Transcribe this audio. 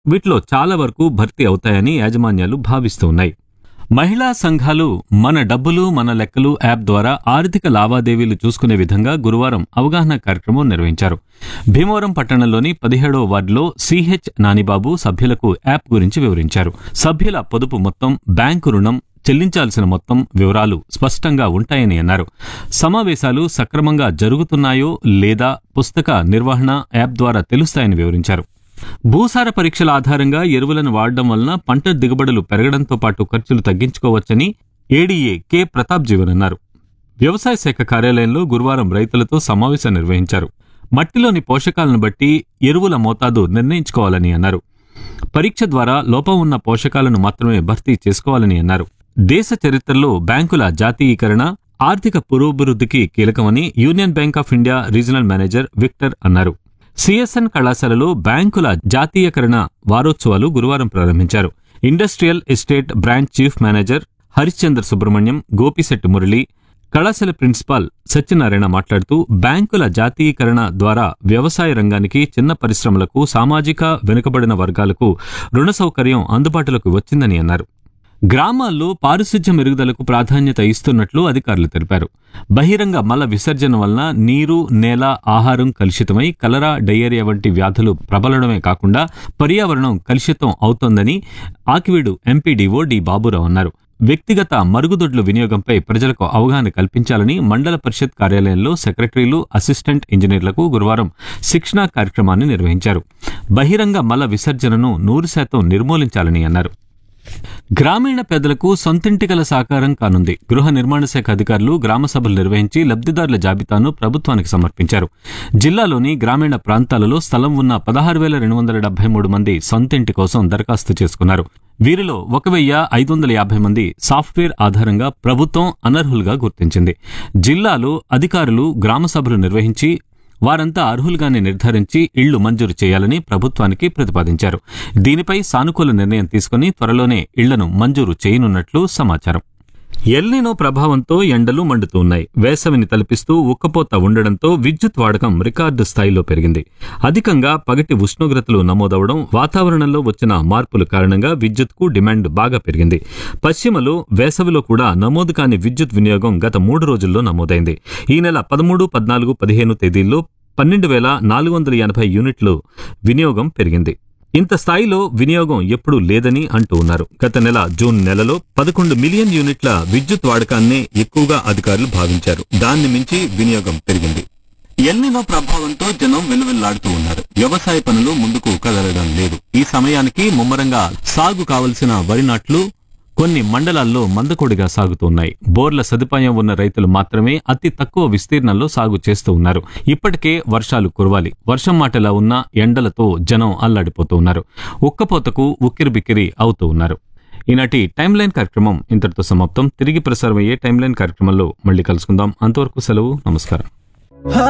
వీటిలో చాలా వరకు భర్తీ అవుతాయని యాజమాన్యాలు భావిస్తూ ఉన్నాయి మహిళా సంఘాలు మన డబ్బులు మన లెక్కలు యాప్ ద్వారా ఆర్థిక లావాదేవీలు చూసుకునే విధంగా గురువారం అవగాహన కార్యక్రమం నిర్వహించారు భీమవరం పట్టణంలోని పదిహేడవ వార్డులో సిహెచ్ నానిబాబు సభ్యులకు యాప్ గురించి వివరించారు సభ్యుల పొదుపు మొత్తం బ్యాంకు రుణం చెల్లించాల్సిన మొత్తం వివరాలు స్పష్టంగా ఉంటాయని అన్నారు సమావేశాలు సక్రమంగా జరుగుతున్నాయో లేదా పుస్తక నిర్వహణ యాప్ ద్వారా తెలుస్తాయని వివరించారు భూసార పరీక్షల ఆధారంగా ఎరువులను వాడడం వలన పంట దిగుబడులు పెరగడంతో పాటు ఖర్చులు తగ్గించుకోవచ్చని ఏడీఏ కె ప్రతాప్ జీవన్ అన్నారు వ్యవసాయ శాఖ కార్యాలయంలో గురువారం రైతులతో సమావేశం నిర్వహించారు మట్టిలోని పోషకాలను బట్టి ఎరువుల మోతాదు నిర్ణయించుకోవాలని అన్నారు పరీక్ష ద్వారా లోపం ఉన్న పోషకాలను మాత్రమే భర్తీ చేసుకోవాలని అన్నారు దేశ చరిత్రలో బ్యాంకుల జాతీయీకరణ ఆర్థిక పురోభివృద్ధికి కీలకమని Union Bank of India regional manager Victor అన్నారు సిఎస్ఎన్ కళాశాలలో బ్యాంకుల జాతీయకరణ వారోత్సవాలు గురువారం ప్రారంభించారు industrial estate branch chief manager Harishchandra Subrahmanyam Gopisetty Murali కళాశాల ప్రిన్సిపాల్ సత్యనారాయణ మాట్లాడుతూ బ్యాంకుల జాతీయకరణ ద్వారా వ్యవసాయ రంగానికి చిన్న పరిశ్రమలకు సామాజిక వెనుకబడిన వర్గాలకు రుణ సౌకర్యం అందుబాటులోకి వచ్చిందని అన్నారు గ్రామాల్లో పారిశుధ్య మెరుగుదలకు ప్రాధాన్యత ఇస్తున్నట్లు అధికారులు తెలిపారు బహిరంగ మల విసర్జన వలన నీరు నేల ఆహారం కలుషితమై కలరా డయేరియా వంటి వ్యాధులు ప్రబలడమే కాకుండా పర్యావరణం కలుషితం అవుతోందని ఆకివీడు ఎంపీడీఓ డి బాబురావు అన్నారు వ్యక్తిగత మరుగుదొడ్ల వినియోగంపై ప్రజలకు అవగాహన కల్పించాలని మండల పరిషత్ కార్యాలయంలో సెక్రటరీలు అసిస్టెంట్ ఇంజనీర్లకు గురువారం శిక్షణా కార్యక్రమాన్ని నిర్వహించారు బహిరంగ మల విసర్జనను నూరు శాతం నిర్మూలించాలని అన్నారు గ్రామీణ పేదలకు సొంతింటి గల సాకారం కానుంది గృహ నిర్మాణ శాఖ అధికారులు గ్రామ సభలు నిర్వహించి లబ్ధిదారుల జాబితాను ప్రభుత్వానికి సమర్పించారు జిల్లాలోని గ్రామీణ ప్రాంతాలలో స్థలం ఉన్న పదహారు వేల రెండు వందల డెబ్బై మూడు మంది సొంతింటి కోసం దరఖాస్తు చేసుకున్నారు వీరిలో ఒక వెయ్యి ఐదు వందల యాభై మంది సాఫ్ట్వేర్ ఆధారంగా ప్రభుత్వం అనర్హులుగా గుర్తించింది జిల్లాలో అధికారులు గ్రామ సభలు నిర్వహించి వారంతా అర్హులుగానే నిర్ధారించి ఇళ్లు మంజూరు చేయాలని ప్రభుత్వానికి ప్రతిపాదించారు దీనిపై సానుకూల నిర్ణయం తీసుకుని త్వరలోనే ఇళ్లను మంజూరు చేయనున్నట్లు సమాచారం ఎల్నినో ప్రభావంతో ఎండలు మండుతున్నాయి వేసవిని తలపిస్తూ ఉక్కపోత ఉండడంతో విద్యుత్ వాడకం రికార్డు స్థాయిలో పెరిగింది అధికంగా పగటి ఉష్ణోగ్రతలు నమోదవడం వాతావరణంలో వచ్చిన మార్పుల కారణంగా విద్యుత్కు డిమాండ్ బాగా పెరిగింది పశ్చిమలో వేసవిలో కూడా నమోదు కాని విద్యుత్ వినియోగం గత మూడు రోజుల్లో నమోదైంది ఈ నెల పదమూడు పద్నాలుగు పదిహేను తేదీల్లో పన్నెండు వేల నాలుగు వందల ఎనభై యూనిట్లు వినియోగం పెరిగింది ఇంత స్థాయిలో వినియోగం ఎప్పుడూ లేదని అంటూ ఉన్నారు గత నెల జూన్ నెలలో పదకొండు మిలియన్ యూనిట్ల విద్యుత్ వాడకాన్నే ఎక్కువగా అధికారులు భావించారు దాన్ని మించి వినియోగం పెరిగింది ఎల్నినో ప్రభావంతో జనం వెలువెల్లాడుతూ ఉన్నారు వ్యవసాయ పనులు ముందుకు కదలడం లేదు ఈ సమయానికి ముమ్మరంగా సాగు కావలసిన వరి నాట్లు కొన్ని మండలాల్లో మందకొడిగా సాగుతున్నాయి బోర్ల సదుపాయం ఉన్న రైతులు మాత్రమే అతి తక్కువ విస్తీర్ణంలో సాగు చేస్తూ ఉన్నారు ఇప్పటికే వర్షాలు కురవాలి వర్షం మాటలా ఉన్న ఎండలతో జనం అల్లాడిపోతూ ఉన్నారు ఉక్కపోతకు ఉక్కిరిబిక్కిరి అవుతూ ఉన్నారు ఈనాటి టైమ్ లైన్ కార్యక్రమం ఇంతటితో సమాప్తం తిరిగి ప్రసారమయ్యే టైమ్ లైన్ కార్యక్రమంలో మళ్ళీ కలుసుకుందాం అంతవరకు సెలవు నమస్కారం